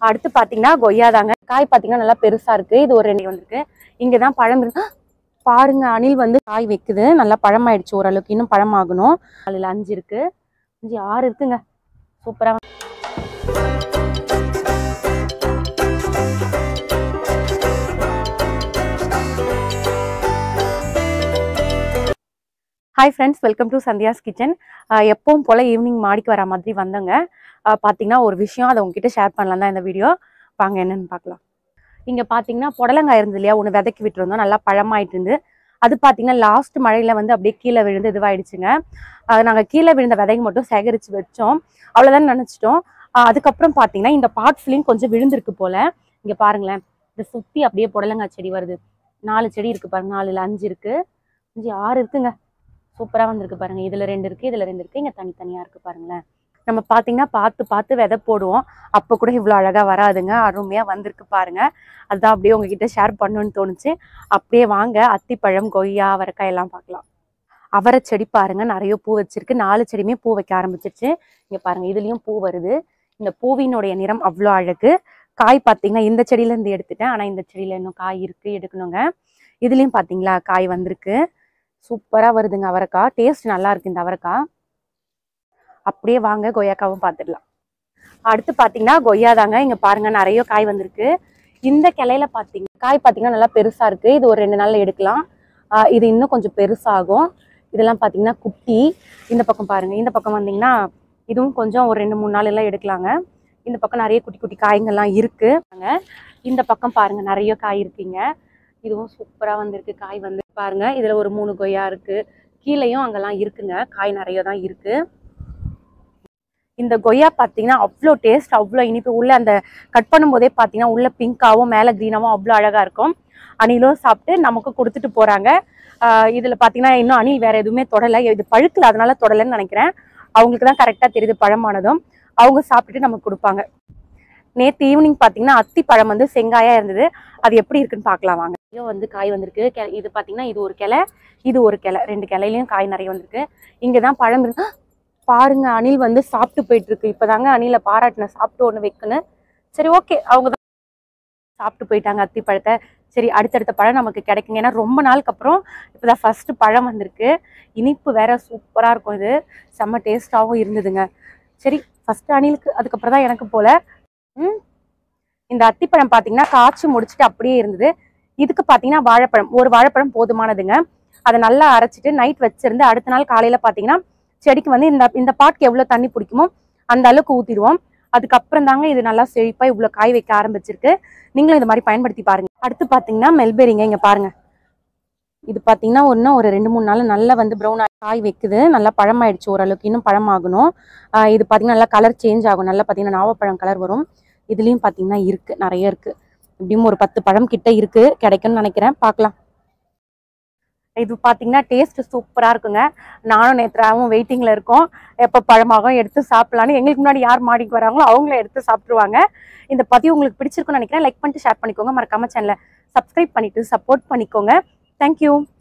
அடுத்து பாத்தீங்கன்னா கொய்யா தாங்க காய் பாத்தீங்கன்னா நல்லா பெருசா இருக்கு இது ஒரு ரெண்டு வந்திருக்கு இங்கதான் பழம் இருக்கு பாருங்க அணில் வந்து காய் வைக்குது நல்லா பழமாயிடுச்சு ஓரளவுக்கு இன்னும் பழமாகணும் அதுல அஞ்சு இருக்கு அஞ்சு ஆறு இருக்குங்க சூப்பரா hi friends welcome to Sandhya's kitchen எப்பவும் போல் ஈவினிங் மாடிக்கு வர மாதிரி வந்தோங்க அஹ் பார்த்தீங்கன்னா ஒரு விஷயம் அதை உங்ககிட்ட ஷேர் பண்ணலாம் தான் இந்த வீடியோ வாங்க என்னன்னு பார்க்கலாம் இங்கே பார்த்தீங்கன்னா புடலங்காய் இருந்தது இல்லையா ஒன்று விதைக்கி விட்டுருந்தோம் நல்லா பழமாயிட்டு இருந்து அது பார்த்தீங்கன்னா லாஸ்ட் மழையில் வந்து அப்படியே கீழே விழுந்து இதுவாயிடுச்சுங்க நாங்கள் கீழே விழுந்த விதைக்கு மட்டும் சேகரித்து வச்சோம் அவ்வளோதான் நினச்சிட்டோம் அதுக்கப்புறம் பார்த்தீங்கன்னா இந்த பாட்ஸ்லேயும் கொஞ்சம் விழுந்திருக்கு போல் இங்கே பாருங்களேன் இதை சுற்றி அப்படியே புடலங்காய் செடி வருது நாலு செடி இருக்குது பாருங்க நாலுல அஞ்சு இருக்குது அஞ்சு ஆறு இருக்குங்க சூப்பராக வந்திருக்கு பாருங்க இதில் ரெண்டு இருக்குது இதில் ரெண்டு இருக்குது இங்கே தனித்தனியாக இருக்குது பாருங்களேன் நம்ம பார்த்தீங்கன்னா பார்த்து பார்த்து விதை போடுவோம் அப்போ கூட இவ்வளோ அழகாக வராதுங்க அருமையாக வந்திருக்கு பாருங்க அதுதான் அப்படியே உங்ககிட்ட ஷேர் பண்ணணும்னு தோணுச்சு அப்படியே வாங்க அத்திப்பழம் கொய்யா அவரைக்காய் எல்லாம் பார்க்கலாம் அவரை செடி பாருங்க நிறைய பூ வச்சிருக்கு நாலு செடியுமே பூ வைக்க ஆரம்பிச்சிருச்சு இங்கே பாருங்க இதுலேயும் பூ வருது இந்த பூவினுடைய நிறம் அவ்வளோ அழகு காய் பார்த்தீங்கன்னா இந்த செடியிலேருந்து எடுத்துட்டேன் ஆனால் இந்த செடியில் இன்னும் காய் இருக்குது எடுக்கணுங்க இதுலேயும் பார்த்தீங்களா காய் வந்திருக்கு சூப்பராக வருதுங்க அவரைக்காய் டேஸ்ட் நல்லா இருக்கு இந்த அவரைக்காய் அப்படியே வாங்க கொய்யாக்காவும் பார்த்துடலாம் அடுத்து பார்த்தீங்கன்னா கொய்யா தாங்க இங்கே பாருங்க நிறைய காய் வந்திருக்கு இந்த கிளையில பார்த்தீங்க காய் பார்த்தீங்கன்னா நல்லா பெருசா இருக்கு இது ஒரு ரெண்டு நாள்ல எடுக்கலாம் ஆஹ் இது இன்னும் கொஞ்சம் பெருசாகும் இதெல்லாம் பார்த்தீங்கன்னா குட்டி இந்த பக்கம் பாருங்க இந்த பக்கம் வந்தீங்கன்னா இதுவும் கொஞ்சம் ஒரு ரெண்டு மூணு நாள் எல்லாம் எடுக்கலாங்க இந்த பக்கம் நிறைய குட்டி குட்டி காய்ங்கள்லாம் இருக்கு இந்த பக்கம் பாருங்க நிறைய காய் இருக்குங்க இதுவும் சூப்பரா வந்திருக்கு காய் வந்து பாருங்க இதுல ஒரு மூணு கொய்யா இருக்கு கீழேயும் அங்கெல்லாம் இருக்குங்க காய் நிறைய தான் இருக்கு இந்த கொய்யா பார்த்தீங்கன்னா அவ்வளோ டேஸ்ட் அவ்வளோ இனிப்பு உள்ள அந்த கட் பண்ணும்போதே பார்த்தீங்கன்னா உள்ள பிங்காவும் மேலே க்ரீனாவும் அவ்வளோ அழகா இருக்கும் அணிலும் சாப்பிட்டு நமக்கு கொடுத்துட்டு போறாங்க ஆஹ் இதுல பார்த்தீங்கன்னா இன்னும் அணில் வேற எதுவுமே தொடலை இது பழுக்கல அதனால தொடலைன்னு நினைக்கிறேன் அவங்களுக்கு தான் கரெக்டாக தெரியுது பழமானதும் அவங்க சாப்பிட்டுட்டு நமக்கு கொடுப்பாங்க நேற்று ஈவினிங் பார்த்தீங்கன்னா அத்தி பழம் வந்து செங்காயா இருந்தது அது எப்படி இருக்குன்னு பார்க்கலாம் வாங்க ஐயோ வந்து காய் வந்திருக்கு கெ- இது பார்த்தீங்கன்னா இது ஒரு கிளை இது ஒரு கிளை ரெண்டு கிளையிலயும் காய் நிறைய வந்திருக்கு இங்கே தான் பழம் இருக்கு பாருங்க அணில் வந்து சாப்பிட்டு போயிட்டு இருக்கு இப்போதாங்க அணிலை பாராட்டின சாப்பிட்டு ஒன்று வைக்கணும் சரி ஓகே அவங்க தான் சாப்பிட்டு போயிட்டாங்க அத்தி பழத்தை சரி அடுத்தடுத்த பழம் நமக்கு கிடைக்குங்க ஏன்னா ரொம்ப நாளுக்கு அப்புறம் இப்போதான் ஃபர்ஸ்ட் பழம் வந்திருக்கு இனிப்பு வேற சூப்பராக இருக்கும் இது செம்ம டேஸ்டாகவும் இருந்ததுங்க சரி ஃபர்ஸ்ட் அணிலுக்கு அதுக்கப்புறம் தான் எனக்கு போல ம் இந்த அத்திப்பழம் பார்த்தீங்கன்னா காய்ச்சி முடிச்சுட்டு அப்படியே இருந்தது இதுக்கு பார்த்தீங்கன்னா வாழைப்பழம் ஒரு வாழைப்பழம் போதுமானதுங்க அதை நல்லா அரைச்சிட்டு நைட் வச்சிருந்து அடுத்த நாள் காலையில பார்த்தீங்கன்னா செடிக்கு வந்து இந்த இந்த பாட்டுக்கு எவ்வளோ தண்ணி பிடிக்குமோ அந்த அளவுக்கு ஊற்றிடுவோம் அதுக்கப்புறம் தாங்க இது நல்லா செழிப்பா இவ்வளோ காய் வைக்க ஆரம்பிச்சிருக்கு நீங்களும் இது மாதிரி பயன்படுத்தி பாருங்க அடுத்து பார்த்தீங்கன்னா மெல்பெரிங்க இங்க பாருங்க இது பார்த்தீங்கன்னா இன்னும் ஒரு ரெண்டு மூணு நாள் நல்லா வந்து ப்ரௌன் காய் வைக்குது நல்லா பழமாயிடுச்சு ஓரளவுக்கு இன்னும் பழமாகணும் ஆஹ் இது பார்த்தீங்கன்னா நல்லா கலர் சேஞ்ச் ஆகும் நல்லா பார்த்தீங்கன்னா நாவப்பழம் கலர் வரும் இதுலேயும் பார்த்தீங்கன்னா இருக்கு நிறைய இருக்கு இப்படியும் ஒரு பத்து பழம் கிட்ட இருக்கு கிடைக்கும்னு நினைக்கிறேன் பார்க்கலாம் இது பார்த்தீங்கன்னா டேஸ்ட் சூப்பராக இருக்குங்க நானும் நேத்ராவும் வெயிட்டிங்கில் இருக்கோம் எப்போ பழமாகும் எடுத்து சாப்பிடலான்னு எங்களுக்கு முன்னாடி யார் மாடிக்கு வராங்களோ அவங்கள எடுத்து சாப்பிட்ருவாங்க இந்த பதிவு உங்களுக்கு பிடிச்சிருக்குன்னு நினைக்கிறேன் லைக் பண்ணிட்டு ஷேர் பண்ணிக்கோங்க மறக்காம சேனலை சப்ஸ்கிரைப் பண்ணிட்டு சப்போர்ட் பண்ணிக்கோங்க தேங்க்யூ